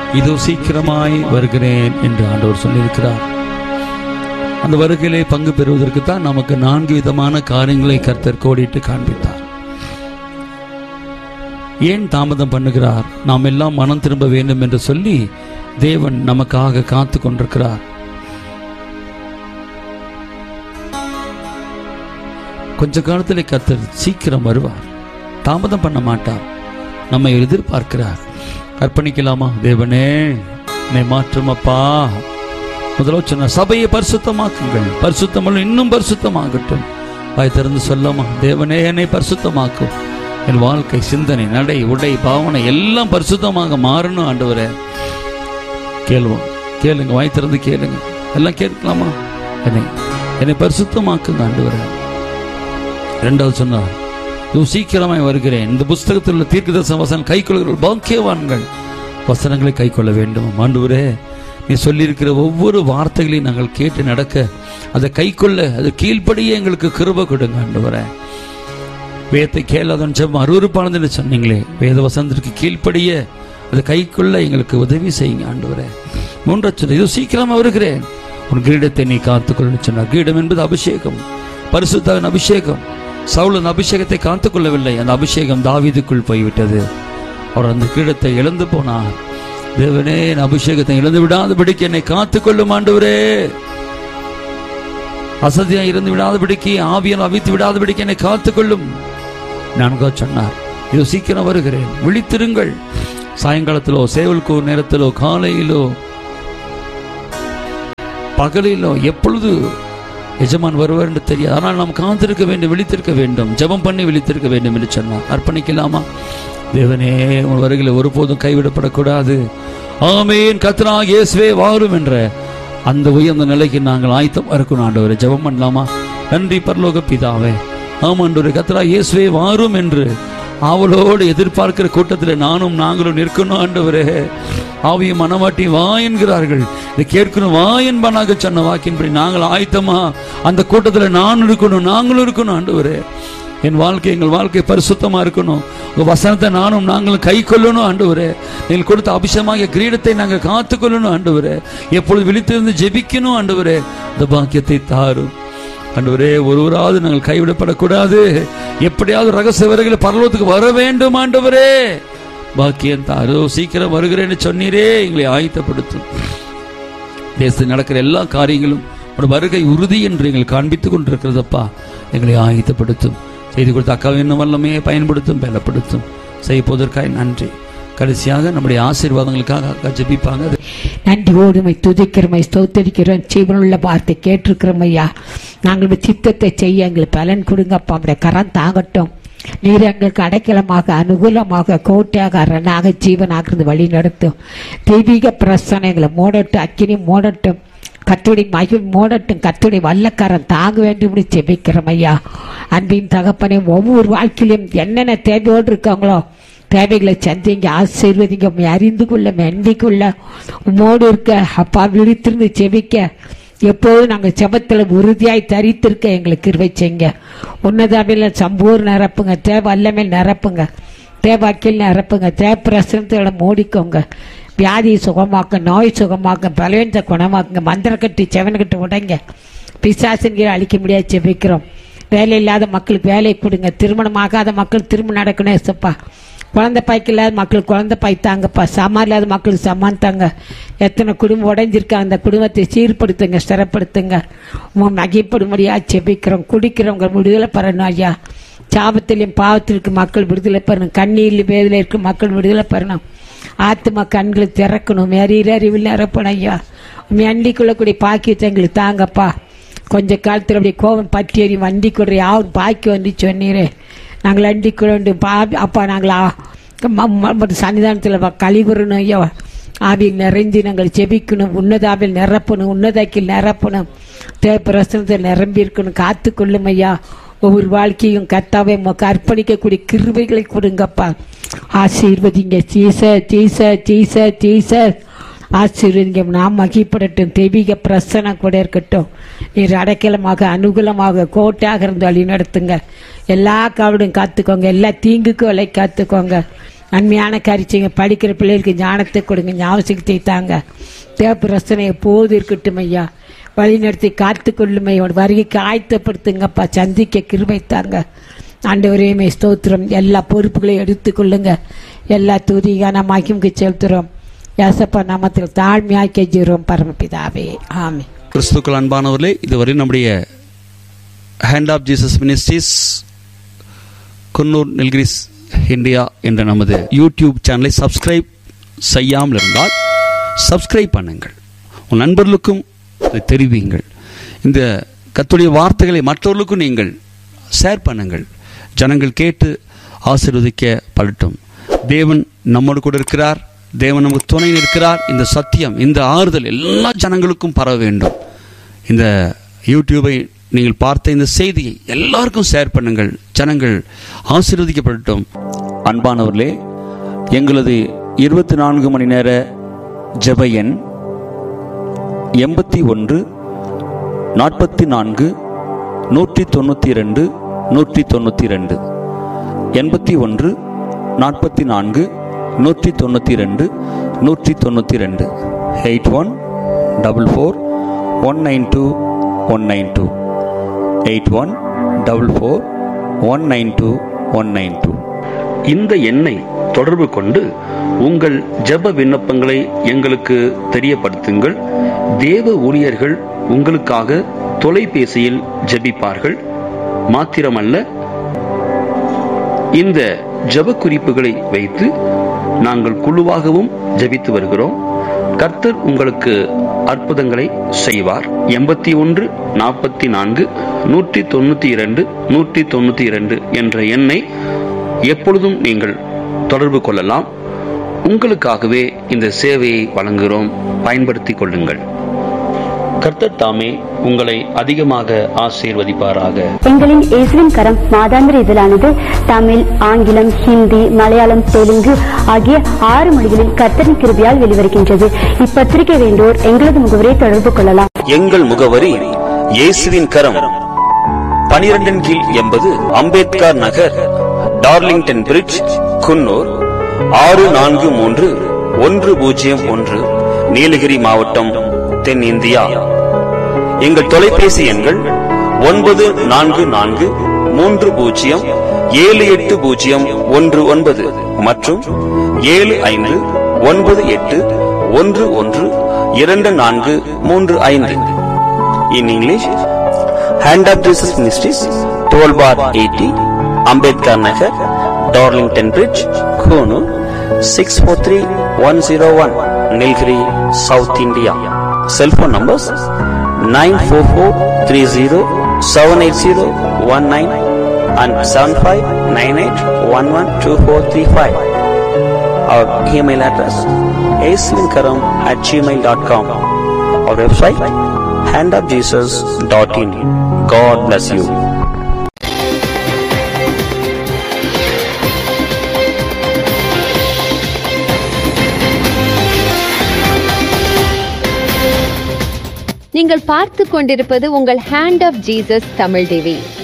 இதோ சீக்கிரமாய் வருகிறேன் என்று ஆண்டவர் சொல்லியிருக்கிறார் அந்த வருகையிலே பங்கு பெறுவதற்கு தான் நமக்கு நான்கு விதமான காரியங்களை கர்த்தர் கோடிட்டு காண்பித்தார் ஏன் தாமதம் பண்ணுகிறார் நாம் எல்லாம் மனம் திரும்ப வேண்டும் என்று சொல்லி தேவன் நமக்காக காத்து கொண்டிருக்கிறார் கொஞ்ச காலத்திலே கர்த்தர் சீக்கிரம் வருவார் தாமதம் பண்ண மாட்டார் நம்மை எதிர்பார்க்கிறார் அர்ப்பணிக்கலாமா தேவனே என்னை மாற்றும் அப்பா முதல்ல சொன்ன சபையை பரிசுத்தமாக்குங்கள் பரிசுத்தமுள்ள இன்னும் பரிசுத்தமாகட்டும் வாய் திறந்து சொல்லமா தேவனே என்னை பரிசுத்தமாக்கும் என் வாழ்க்கை சிந்தனை நடை உடை பாவனை எல்லாம் பரிசுத்தமாக மாறணும் ஆண்டவரே கேளுவோம் கேளுங்க வாய் திறந்து கேளுங்க எல்லாம் கேட்கலாமா என்னை என்னை பரிசுத்தமாக்குங்க ஆண்டவரே இரண்டாவது சொன்னார் இதோ சீக்கிரமாய் வருகிறேன் இந்த புஸ்தகத்தில் உள்ள தீர்க்கதரிசன வசனம் கைக்கொள்கிறவர்கள் பாக்கியவான்கள் வசனங்களை கைக்கொள்ள வேண்டும் ஆண்டவரே நீ சொல்லியிருக்கிற ஒவ்வொரு வார்த்தைகளையும் நாங்கள் கேட்டு நடக்க அதை கைக்கொள்ள அது கீழ்ப்படியே எங்களுக்கு கிருப கொடுங்க ஆண்டவரே வேதத்தை கேளாதவன் செவ்வம் அருவறுப்பானது என்று சொன்னீங்களே வேத வசனத்திற்கு கீழ்ப்படிய அதை கைக்கொள்ள எங்களுக்கு உதவி செய்யுங்க ஆண்டவரே மூன்றாவது சொன்ன இதோ சீக்கிரமா வருகிறேன் உன் கிரீடத்தை நீ காத்துக்கொள்ள சொன்னார் கிரீடம் என்பது அபிஷேகம் பரிசுத்தாவின் அபிஷேகம் சவுலன் அபிஷேகத்தை காத்துக்கொள்ளவில்லை அந்த அபிஷேகம் தாவீதுக்குள் போய்விட்டது அவர் அந்த கிரீடத்தை இழந்து போனார் தேவனே என் அபிஷேகத்தை இழந்து விடாதபடிக்கு என்னை காத்துக்கொள்ளும் ஆண்டவரே அசதியா இருந்து விடாதபடிக்கு ஆவியால் அவித்து விடாதபடிக்கு என்னை காத்துக்கொள்ளும் நான்கா சொன்னார் இதோ சீக்கிரம் வருகிறேன் விழித்திருங்கள் சாயங்காலத்திலோ சேவல்கோ நேரத்திலோ காலையிலோ பகலிலோ எப்பொழுது எஜமான் வருவார் என்று தெரியாது ஆனால் நாம் காத்திருக்க வேண்டும் விழித்திருக்க வேண்டும் ஜெபம் பண்ணி விழித்திருக்க வேண்டும் என்று சொன்னார் அர்ப்பணிக்கலாமா தேவனே உன் வருகையில் ஒருபோதும் கைவிடப்படக்கூடாது ஆமேன் கத்ரா இயேசுவே வாரும் என்ற அந்த உயர்ந்த நிலைக்கு நாங்கள் ஆயத்தம் இருக்கணும் ஆண்டவரே ஜெபம் பண்ணலாமா நன்றி பரலோக பிதாவே ஆமாண்டவரே கத்ரா இயேசுவே வாரும் என்று ஆவலோடு எதிர்பார்க்கிற கூட்டத்தில் நானும் நாங்களும் நிற்கணும் ஆண்டவரே ஆவியும் மனவாட்டி வா என்கிறார்கள் இதை கேட்கணும் வா என்பனாக சொன்ன வாக்கின்படி நாங்கள் ஆயத்தமா அந்த கூட்டத்தில் நானும் இருக்கணும் நாங்களும் இருக்கணும் ஆண்டவரே என் வாழ்க்கை எங்கள் வாழ்க்கை பரிசுத்தமா இருக்கணும் உங்க வசனத்தை நானும் நாங்களும் கை கொள்ளணும் ஆண்டவரே நீங்கள் கொடுத்த அபிஷேகமாகிய கிரீடத்தை நாங்கள் காத்து கொள்ளணும் ஆண்டவரே எப்பொழுது விழித்திருந்து ஜெபிக்கணும் ஆண்டவரே இந்த பாக்கியத்தை தாரும் ஆண்டவரே ஒருவராவது நாங்கள் கைவிடப்படக்கூடாது எப்படியாவது ரகசிய வருகையில் பரலோகத்துக்கு வர வேண்டும் ஆண்டவரே பாக்கியம் தாரோ சீக்கிரம் வருகிறேன்னு சொன்னீரே எங்களை ஆயத்தப்படுத்தும் தேசத்தில் நடக்கிற எல்லா காரியங்களும் ஒரு வருகை உறுதி என்று எங்கள் காண்பித்துக் கொண்டிருக்கிறதப்பா எங்களை ஆயத்தப்படுத்தும் செய்து கொடுத்த அக்கா இன்னும் வல்லமையை பயன்படுத்தும் பலப்படுத்தும் செய்ய போவதற்காக நன்றி கடைசியாக நம்முடைய ஆசீர்வாதங்களுக்காக அக்கா ஜெபிப்பாங்க அது நன்றியோடு மை துதிக்கிறோமை ஸ்தோத்தரிக்கிறோம் ஜீவனுள்ள வார்த்தை கேட்டிருக்கிறோம் ஐயா நாங்கள் உம்முடைய சித்தத்தை செய்ய எங்களுக்கு பலன் கொடுங்கப்பா உடைய கரம் தாங்கட்டும் நீர் எங்களுக்கு அடைக்கலமாக அனுகூலமாக கோட்டையாக அரணாக ஜீவனாக இருந்து வழி நடத்தும் தெய்வீக பிரசனைகளை மூடட்டும் அக்கினி மூடட்டும் கத்துடி மகிழ் மூடட்டும் கத்துடி வல்லக்காரன் தாங்க வேண்டும் ஜெபிக்கிறோம் ஐயா அன்பின் தகப்பனே ஒவ்வொரு வாழ்க்கையிலும் என்னென்ன தேவையோடு இருக்காங்களோ தேவைகளை சந்திங்க ஆசீர்வதிங்க உம்மை அறிந்து கொள்ள மெண்டிக் கொள்ள உம்மோடு இருக்க அப்பா விழித்திருந்து செபிக்க எப்போதும் நாங்கள் செபத்தில் உறுதியாய் தரித்திருக்க எங்களுக்கு கிருபை செய்யுங்க உன்னதாவில் சம்பூர் நிரப்புங்க தேவ வல்லமேல் நிரப்புங்க தேவாக்கில் நிரப்புங்க தேவ பிரசனத்தோட மூடிக்கோங்க வியாதியை சுகமாக்க நோய் சுகமாக்க பலவீனத்தை குணமாக்குங்க மந்திரக்கட்டி செவன்கட்டு உடைங்க பிசாசின் அழிக்க முடியாது செபிக்கிறோம் வேலை இல்லாத மக்களுக்கு வேலை கொடுங்க திருமணம் ஆகாத மக்கள் திருமணம் நடக்கணும் ஏசப்பா குழந்தை பாய்க்கு இல்லாத மக்கள் குழந்தை பாய் தாங்கப்பா சாமான் இல்லாத மக்களுக்கு சமான் தாங்க எத்தனை குடும்பம் உடைஞ்சிருக்காங்க அந்த குடும்பத்தை சீர்படுத்துங்க ஸ்திரப்படுத்துங்க உன் நகைப்படும்படியா செபிக்கிறோம் குடிக்கிறவங்க விடுதலை பெறணும் ஐயா சாபத்திலையும் பாவத்திற்கு மக்கள் விடுதலை பெறணும் கண்ணீரில் வேதில் இருக்க மக்கள் விடுதலை பெறணும் ஆத்மா கண்களை திறக்கணும் அறிகிற அறிவில் நிரப்பணும் ஐயா உண்மை அண்டி கொள்ளக்கூடிய பாக்கியத்தை எங்களுக்கு தாங்கப்பா கொஞ்ச காலத்தில் அப்படியே கோபம் பற்றி எறி வண்டி கொடுற யாவும் பாக்கி வந்து சொன்னீரே நாங்கள் அண்டி கொண்டு பா அப்பா நாங்கள் சன்னிதானத்தில் கழிவுறணும் ஐயா ஆவியில் நிறைஞ்சு நாங்கள் செபிக்கணும் உன்னதாவில் நிரப்பணும் உன்னதாக்கில் நிரப்பணும் தேவப்பிரசனத்தில் நிரம்பி இருக்கணும் காத்து கொள்ளும் ஐயா ஒவ்வொரு வாழ்க்கையும் கர்த்தாவை உமக்கு அர்ப்பணிக்கக்கூடிய கிருபைகளை கொடுங்கப்பா ஆசீர்வதிங்க சீச சீச சீச சீச ஆசீர்வதிங்க நாம் மகிப்படட்டும் தெய்வீக பிரசனம் கூட இருக்கட்டும் நீர் அடைக்கலமாக அனுகூலமாக கோட்டையாக இருந்து வழி நடத்துங்க எல்லா காவடும் காத்துக்கோங்க எல்லா தீங்குக்கும் விலை காத்துக்கோங்க நன்மையான காரிச்சிங்க படிக்கிற பிள்ளைகளுக்கு ஞானத்தை கொடுங்க ஞாபகத்தை தாங்க தேப்பு ரசனை எப்போது இருக்கட்டும் ஐயா வழி நடத்தி காத்து கொள்ளுமை உன் வருகைக்கு ஆயத்தப்படுத்துங்கப்பா சந்திக்க கிருபை தாங்க ஆண்டவரையுமே ஸ்தோத்திரம் எல்லா பொறுப்புகளையும் எடுத்துக்கொள்ளுங்க எல்லா துதிகான மகிமுக்கு செலுத்துறோம் ஏசப்பா நாமத்தில் தாழ்மையாய் கெஞ்சுறோம் பரமபிதாவே ஆமே கிறிஸ்துக்கள் அன்பானவர்களே இதுவரை நம்முடைய hand of Jesus ministries Coonoor Nilgiris India என்ற நமது யூடியூப் சேனலை சப்ஸ்கிரைப் செய்யாமல் இருந்தால் சப்ஸ்கிரைப் பண்ணுங்கள் உன் நண்பர்களுக்கும் இதை தெரிவியுங்கள் இந்த கத்துடைய வார்த்தைகளை மற்றவர்களுக்கும் நீங்கள் ஷேர் பண்ணுங்கள் ஜனங்கள் கேட்டு ஆசீர்வதிக்கப்படட்டும் தேவன் நம்மோடு கூட இருக்கிறார் தேவன் நமக்கு துணை இருக்கிறார் இந்த சத்தியம் இந்த ஆறுதல் எல்லா ஜனங்களுக்கும் பரவ வேண்டும் இந்த யூடியூபை நீங்கள் பார்த்த இந்த செய்தியை எல்லாருக்கும் ஷேர் பண்ணுங்கள் ஜனங்கள் ஆசீர்வதிக்கப்படட்டும் அன்பானவர்களே எங்களது இருபத்தி நான்கு மணி நேர ஜெப எண் எண்பத்தி ஒன்று நாற்பத்தி நான்கு நூற்றி தொண்ணூற்றி ரெண்டு நூற்றி தொண்ணூற்றி ரெண்டு எண்பத்தி ஒன்று நாற்பத்தி நான்கு நூற்றி தொண்ணூற்றி ரெண்டு நூற்றி தொண்ணூற்றி ரெண்டு eight one double four one nine two one nine two eight one double four one nine two one nine two இந்த எண்ணை தொடர்பு கொண்டு உங்கள் ஜெப விண்ணப்பங்களை எங்களுக்கு தெரியப்படுத்துங்கள் தேவ ஊழியர்கள் உங்களுக்காக தொலைபேசியில் ஜெபிப்பார்கள் மாத்திரமல்ல இந்த ஜெப குறிப்புகளை வைத்து நாங்கள் குழுவாகவும் ஜெபித்து வருகிறோம் கர்த்தர் உங்களுக்கு அற்புதங்களை செய்வார் எண்பத்தி ஒன்று நாற்பத்தி நான்கு நூற்றி தொண்ணூத்தி இரண்டு நூற்றி தொண்ணூத்தி இரண்டு என்ற எண்ணை எப்பொழுதும் நீங்கள் தொடர்பு கொள்ளலாம் உங்களுக்காகவே இந்த சேவையை வழங்குகிறோம் பயன்படுத்திக் கொள்ளுங்கள் கர்த்தர் தாமே உங்களை அதிகமாக ஆசீர்வதிப்பாராக எங்களின் இயேசுவின் கரம் மாதாந்திர இதழானது தமிழ் ஆங்கிலம் ஹிந்தி மலையாளம் தெலுங்கு ஆகிய ஆறு மொழிகளில் கர்த்தரின் கிருபியால் வெளிவருகின்றது இப்பத்திரிகை வேண்டோர் எங்களது முகவரை தொடர்பு கொள்ளலாம் எங்கள் முகவரி இயேசுவின் கரம் பனிரெண்டின் கீழ் எண்பது அம்பேத்கர் நகர் டார்லிங்டன் பிரிட்ஜ் குன்னூர் ஆறு நான்கு மூன்று ஒன்று பூஜ்ஜியம் ஒன்று நீலகிரி மாவட்டம் தென்னிந்தியா எங்கள் தொலைபேசி எண்கள் ஒன்பது நான்கு நான்கு மூன்று பூஜ்ஜியம் ஏழு எட்டு பூஜ்ஜியம் ஒன்று ஒன்பது மற்றும் ஏழு ஐந்து ஒன்பது எட்டு ஒன்று ஒன்று இரண்டு நான்கு மூன்று ஐந்து in English hand of Jesus ministries twelve bar eighty Ambedkar Nagar Darlington bridge Coonoor six four three one zero one Nilgiri south India cellphone numbers nine four four three zero seven eight zero one nine and seven five nine eight one one two four three five our email address ஏசுவின்கரம் at Gmail dot com our website hand of Jesus dot in God bless you நீங்கள் பார்த்து கொண்டிருப்பது உங்கள் hand of Jesus Tamil TV